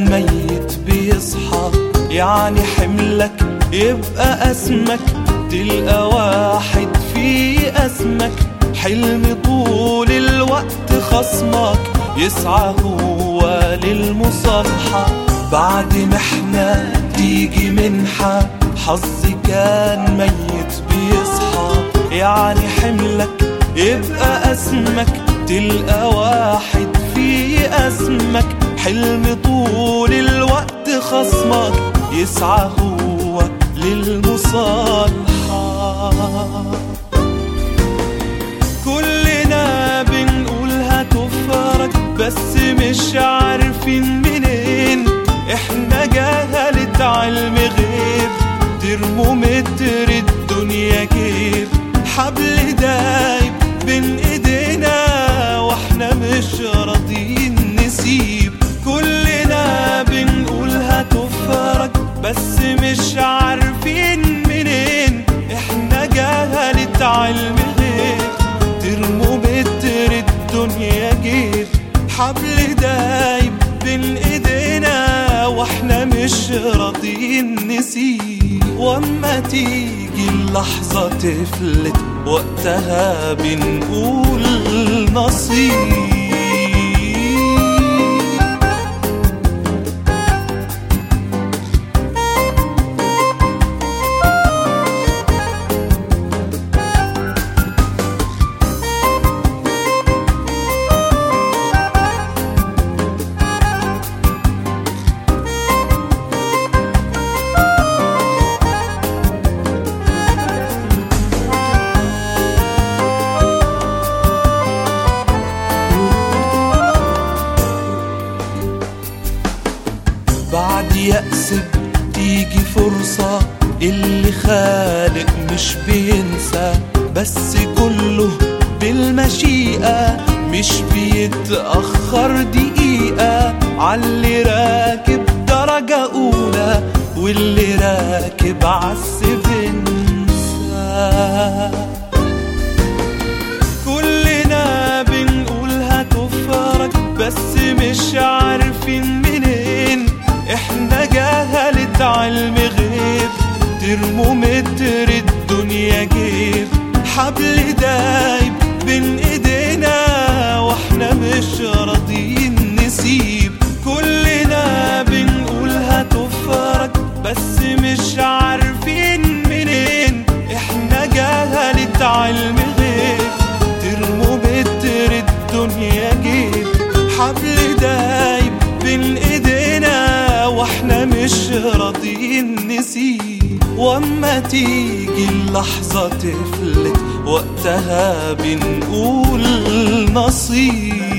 كان ميت بيصحى يعني حملك يبقى اسمك تلقى واحد في اسمك حلم طول الوقت خصمك يسعى هو للمصالحة بعد محنة تيجي منحة حظي كان ميت بيصحى يعني حملك يبقى اسمك تلقى واحد في اسمك حلم طول الوقت خصمك يسعى هو للمصالحة كلنا بنقول هتفرج بس مش عارفين منين احنا جهلة علم غيب ترمومتر الدنيا جيب حبل دايب بين ايدينا واحنا مش راضيين نسيب كلنا بنقول هتفرج بس مش عارفين منين احنا جهلة علم غيب ترمومتر الدنيا جيب حبل دايب بين ايدينا واحنا مش راضيين نسيب واما تيجي اللحظة تفلت وقتها بنقول نصيب بعد يأس بتيجي فرصة اللي خالق مش بينسى بس كله بالمشيئة مش بيتأخر دقيقة عاللي راكب درجة أولى واللي راكب عالسفنسة كلنا بنقول هتفرج بس مش عارفين منين احنا جهلة علم غيب ترمومتر الدنيا جيب حبل دايب بين ايدينا واحنا مش راضيين نسيب كلنا بنقول هتفرج بس مش عارفين منين احنا جهلة علم غيب ترمومتر الدنيا جيب حبل دايب بين ايدينا واحنا مش راضيين نسيب واما تيجي اللحظة تفلت وقتها بنقول نصيب